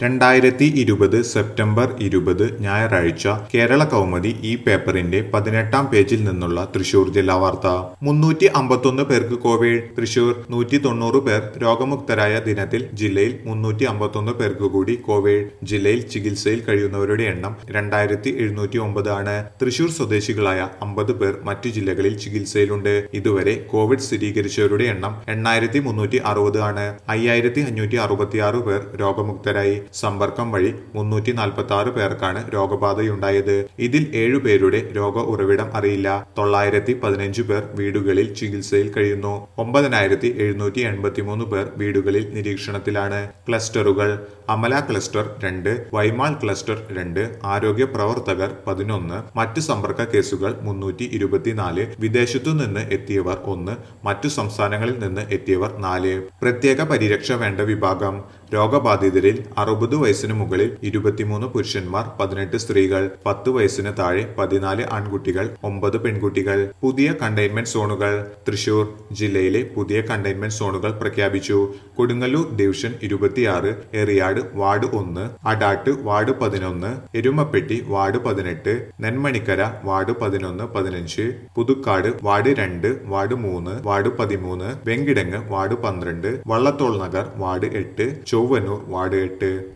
രണ്ടായിരത്തി ഇരുപത് സെപ്റ്റംബർ ഇരുപത് ഞായറാഴ്ച കേരള കൗമുദി ഈ പേപ്പറിന്റെ പതിനെട്ടാം പേജിൽ നിന്നുള്ള തൃശൂർ ജില്ലാ വാർത്ത മുന്നൂറ്റി അമ്പത്തൊന്ന് പേർക്ക് കോവിഡ് തൃശൂർ നൂറ്റി തൊണ്ണൂറ് പേർ രോഗമുക്തരായ ദിനത്തിൽ ജില്ലയിൽ മുന്നൂറ്റി അമ്പത്തൊന്ന് പേർക്ക് കൂടി കോവിഡ് ജില്ലയിൽ ചികിത്സയിൽ കഴിയുന്നവരുടെ എണ്ണം രണ്ടായിരത്തി എഴുന്നൂറ്റി ഒമ്പത് ആണ് തൃശൂർ സ്വദേശികളായ അമ്പത് പേർ മറ്റു ജില്ലകളിൽ ചികിത്സയിലുണ്ട് ഇതുവരെ കോവിഡ് സ്ഥിരീകരിച്ചവരുടെ എണ്ണം എണ്ണായിരത്തി മുന്നൂറ്റി അറുപത് ആണ് അയ്യായിരത്തി അഞ്ഞൂറ്റി അറുപത്തിയാറ് പേർ രോഗമുക്തരായി സമ്പർക്കം വഴി മുന്നൂറ്റി നാൽപ്പത്തി ആറ് പേർക്കാണ് രോഗബാധയുണ്ടായത് ഇതിൽ ഏഴു പേരുടെ രോഗ ഉറവിടം അറിയില്ല തൊള്ളായിരത്തി പതിനഞ്ച് പേർ വീടുകളിൽ ചികിത്സയിൽ കഴിയുന്നു ഒമ്പതിനായിരത്തി എഴുന്നൂറ്റി എൺപത്തിമൂന്ന് പേർ വീടുകളിൽ നിരീക്ഷണത്തിലാണ് ക്ലസ്റ്ററുകൾ അമല ക്ലസ്റ്റർ രണ്ട് വൈമാൾ ക്ലസ്റ്റർ രണ്ട് ആരോഗ്യ പ്രവർത്തകർ പതിനൊന്ന് മറ്റു സമ്പർക്ക കേസുകൾ മുന്നൂറ്റി ഇരുപത്തിനാല് വിദേശത്തു നിന്ന് എത്തിയവർ ഒന്ന് മറ്റു സംസ്ഥാനങ്ങളിൽ നിന്ന് എത്തിയവർ നാല് പ്രത്യേക പരിരക്ഷ വേണ്ട വിഭാഗം രോഗബാധിതരിൽ അറുപത് വയസ്സിന് മുകളിൽ ഇരുപത്തിമൂന്ന് പുരുഷന്മാർ പതിനെട്ട് സ്ത്രീകൾ പത്ത് വയസ്സിന് താഴെ പതിനാല് ആൺകുട്ടികൾ ഒമ്പത് പെൺകുട്ടികൾ പുതിയ കണ്ടെയ്ൻമെന്റ് സോണുകൾ തൃശൂർ ജില്ലയിലെ പുതിയ കണ്ടെയ്ൻമെന്റ് സോണുകൾ പ്രഖ്യാപിച്ചു കൊടുങ്ങല്ലൂർ ഡിവിഷൻ ഇരുപത്തിയാറ് എറിയാട് വാർഡ് ഒന്ന് അടാട്ട് വാർഡ് പതിനൊന്ന് എരുമപ്പെട്ടി വാർഡ് പതിനെട്ട് നെന്മണിക്കര വാർഡ് പതിനൊന്ന് പതിനഞ്ച് പുതുക്കാട് വാർഡ് രണ്ട് വാർഡ് മൂന്ന് വാർഡ് പതിമൂന്ന് വെങ്കിടങ്ങ് വാർഡ് പന്ത്രണ്ട് വള്ളത്തോൾ നഗർ വാർഡ് എട്ട് ചൊവ്വന്നൂർ വാർഡ് എട്ട്